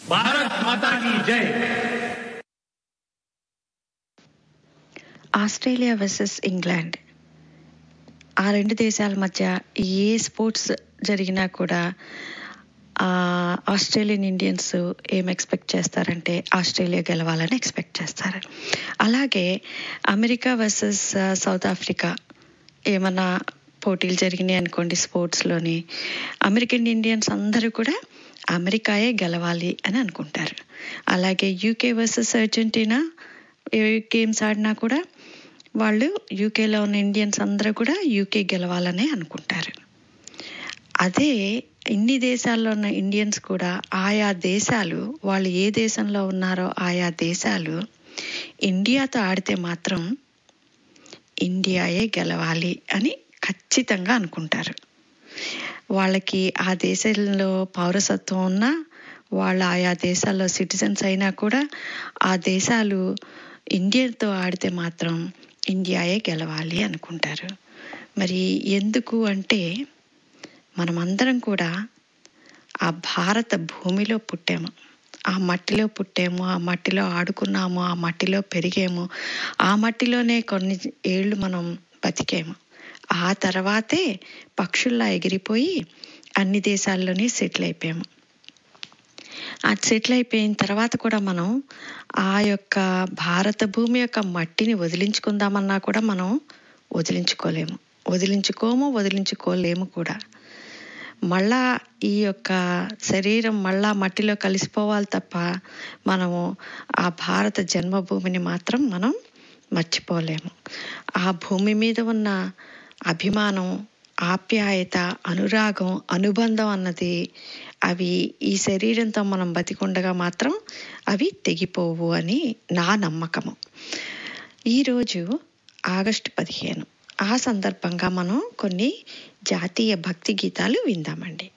भारत माता की जय ఆస్ట్రేలియా వర్సెస్ ఇంగ్లాండ్ ఆ రెండు దేశాల మధ్య ఏ స్పోర్ట్స్ జరిగినా కూడా ఆ, ఆస్ట్రేలియన్ ఇండియన్స్ ఏం ఎక్స్పెక్ట్ చేస్తారంటే ఆస్ట్రేలియా గెలవాలని ఎక్స్పెక్ట్ చేస్తారు అలాగే అమెరికా వర్సెస్ సౌత్ ఆఫ్రికా ఏమన్నా పోటీలు జరిగినాయి అనుకోండి స్పోర్ట్స్లోని అమెరికన్ ఇండియన్స్ అందరూ కూడా అమెరికాయే గెలవాలి అని అనుకుంటారు అలాగే యూకే వర్సెస్ అర్జెంటీనా ఏ గేమ్స్ ఆడినా కూడా వాళ్ళు యూకేలో ఉన్న ఇండియన్స్ అందరూ కూడా యూకే గెలవాలనే అనుకుంటారు అదే ఇన్ని దేశాల్లో ఉన్న ఇండియన్స్ కూడా ఆయా దేశాలు వాళ్ళు ఏ దేశంలో ఉన్నారో ఆయా దేశాలు ఇండియాతో ఆడితే మాత్రం ఇండియాయే గెలవాలి అని ఖచ్చితంగా అనుకుంటారు వాళ్ళకి ఆ దేశంలో పౌరసత్వం ఉన్నా వాళ్ళ ఆయా దేశాల్లో సిటిజన్స్ అయినా కూడా ఆ దేశాలు ఇండియాతో ఆడితే మాత్రం ఇండియాయే గెలవాలి అనుకుంటారు మరి ఎందుకు అంటే మనమందరం కూడా ఆ భారత భూమిలో పుట్టాము ఆ మట్టిలో పుట్టాము ఆ మట్టిలో ఆడుకున్నాము ఆ మట్టిలో పెరిగాము ఆ మట్టిలోనే కొన్ని ఏళ్ళు మనం బతికాము ఆ తర్వాతే పక్షుల్లా ఎగిరిపోయి అన్ని దేశాల్లోని సెటిల్ అయిపోయాము ఆ సెటిల్ అయిపోయిన తర్వాత కూడా మనం ఆ యొక్క భారత భూమి యొక్క మట్టిని వదిలించుకుందామన్నా కూడా మనం వదిలించుకోలేము వదిలించుకోము వదిలించుకోలేము కూడా మళ్ళా ఈ యొక్క శరీరం మళ్ళా మట్టిలో కలిసిపోవాలి తప్ప మనము ఆ భారత జన్మభూమిని మాత్రం మనం మర్చిపోలేము ఆ భూమి మీద ఉన్న అభిమానం ఆప్యాయత అనురాగం అనుబంధం అన్నది అవి ఈ శరీరంతో మనం బతికుండగా మాత్రం అవి తెగిపోవు అని నా నమ్మకము ఈరోజు ఆగస్టు పదిహేను ఆ సందర్భంగా మనం కొన్ని జాతీయ భక్తి గీతాలు విందామండి